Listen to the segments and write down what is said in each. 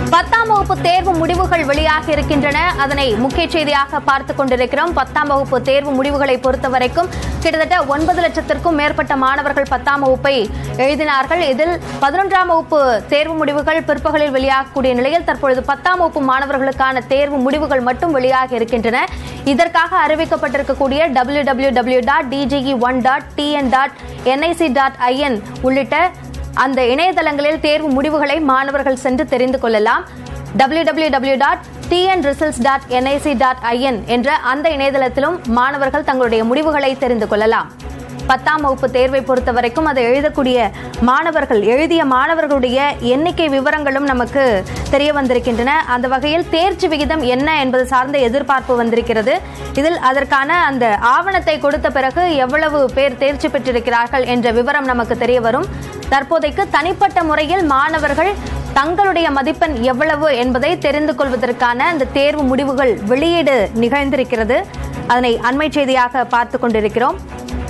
பத்தாம் வகுப்பு தேர்வு முடிவுகள் வெளியாக இருக்கின்றன அதனை முக்கிய செய்தியாக பார்த்துக் கொண்டிருக்கிறோம் பத்தாம் வகுப்பு தேர்வு முடிவுகளை பொறுத்தவரைக்கும் கிட்டத்தட்ட ஒன்பது லட்சத்திற்கும் மேற்பட்ட மாணவர்கள் பத்தாம் வகுப்பை எழுதினார்கள் இதில் பதினொன்றாம் வகுப்பு தேர்வு முடிவுகள் பிற்பகலில் வெளியாகக்கூடிய நிலையில் தற்பொழுது பத்தாம் வகுப்பு மாணவர்களுக்கான தேர்வு முடிவுகள் மட்டும் வெளியாக இருக்கின்றன இதற்காக அறிவிக்கப்பட்டிருக்கக்கூடிய W W W dot DGE one dot TN dot NIC dot IN உள்ளிட்ட அந்த இணையதளங்களில் தேர்வு முடிவுகளை மாணவர்கள் சென்று தெரிந்து கொள்ளலாம் W W W dot TN results dot NIC dot IN என்ற அந்த இணையதளத்திலும் மாணவர்கள் தங்களுடைய முடிவுகளை தெரிந்து கொள்ளலாம் பத்தாம் வகுப்பு தேர்வை பொறுத்த வரைக்கும் அதை எழுதக்கூடிய மாணவர்கள் எழுதிய மாணவர்களுடைய எண்ணிக்கை விவரங்களும் நமக்கு தெரிய வந்திருக்கின்றன அந்த வகையில் தேர்ச்சி விகிதம் என்ன என்பது சார்ந்த எதிர்பார்ப்பு வந்திருக்கிறது இதில் அதற்கான அந்த ஆவணத்தை கொடுத்த பிறகு எவ்வளவு பேர் தேர்ச்சி பெற்றிருக்கிறார்கள் என்ற விவரம் நமக்கு தெரிய வரும் தற்போதைக்கு தனிப்பட்ட முறையில் மாணவர்கள் தங்களுடைய மதிப்பெண் எவ்வளவு என்பதை தெரிந்து கொள்வதற்கான அந்த தேர்வு முடிவுகள் வெளியீடு நிகழ்ந்திருக்கிறது அதனை அண்மை செய்தியாக பார்த்து கொண்டிருக்கிறோம்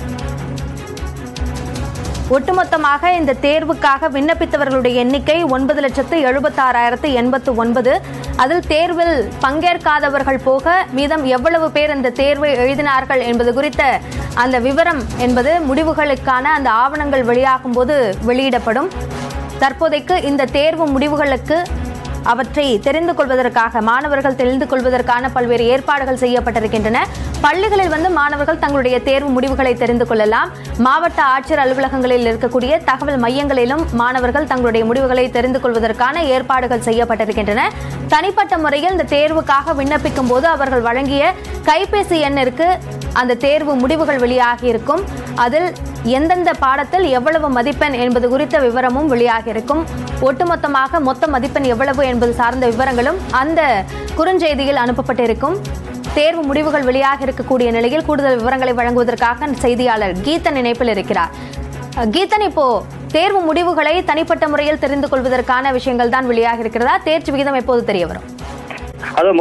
ஒட்டுமொத்தமாக இந்த தேர்வுக்காக விண்ணப்பித்தவர்களுடைய எண்ணிக்கை ஒன்பது லட்சத்து எழுபத்தாறாயிரத்து எண்பத்து ஒன்பது அதில் தேர்வில் பங்கேற்காதவர்கள் போக மீதம் எவ்வளவு பேர் இந்த தேர்வை எழுதினார்கள் என்பது குறித்த அந்த விவரம் என்பது முடிவுகளுக்கான அந்த ஆவணங்கள் வெளியாகும் போது வெளியிடப்படும் தற்போதைக்கு இந்த தேர்வு முடிவுகளுக்கு அவற்றை தெரிந்து கொள்வதற்காக மாணவர்கள் தெரிந்து கொள்வதற்கான பல்வேறு ஏற்பாடுகள் செய்யப்பட்டிருக்கின்றன பள்ளிகளில் வந்து மாணவர்கள் தங்களுடைய தேர்வு முடிவுகளை தெரிந்து கொள்ளலாம் மாவட்ட ஆட்சியர் அலுவலகங்களில் இருக்கக்கூடிய தகவல் மையங்களிலும் மாணவர்கள் தங்களுடைய முடிவுகளை தெரிந்து கொள்வதற்கான ஏற்பாடுகள் செய்யப்பட்டிருக்கின்றன தனிப்பட்ட முறையில் இந்த தேர்வுக்காக விண்ணப்பிக்கும் போது அவர்கள் வழங்கிய கைபேசி எண்ணிற்கு அந்த தேர்வு முடிவுகள் வெளியாகி இருக்கும் அதில் எந்தெந்த பாடத்தில் எவ்வளவு மதிப்பெண் என்பது குறித்த விவரமும் வெளியாகி இருக்கும் ஒட்டுமொத்தமாக மொத்த மதிப்பெண் எவ்வளவு என்பது சார்ந்த விவரங்களும் அந்த குறுஞ்செய்தியில் அனுப்பப்பட்டிருக்கும் தேர்வு முடிவுகள் வெளியாக இருக்கக்கூடிய நிலையில் கூடுதல் விவரங்களை வழங்குவதற்காக செய்தியாளர் கீதன் இணைப்பில் இருக்கிறார் அஹ், கீதன் இப்போ தேர்வு முடிவுகளை தனிப்பட்ட முறையில் தெரிந்து கொள்வதற்கான விஷயங்கள் தான் வெளியாக இருக்கிறதா தேர்ச்சி விகிதம் எப்போது தெரிய வரும் அது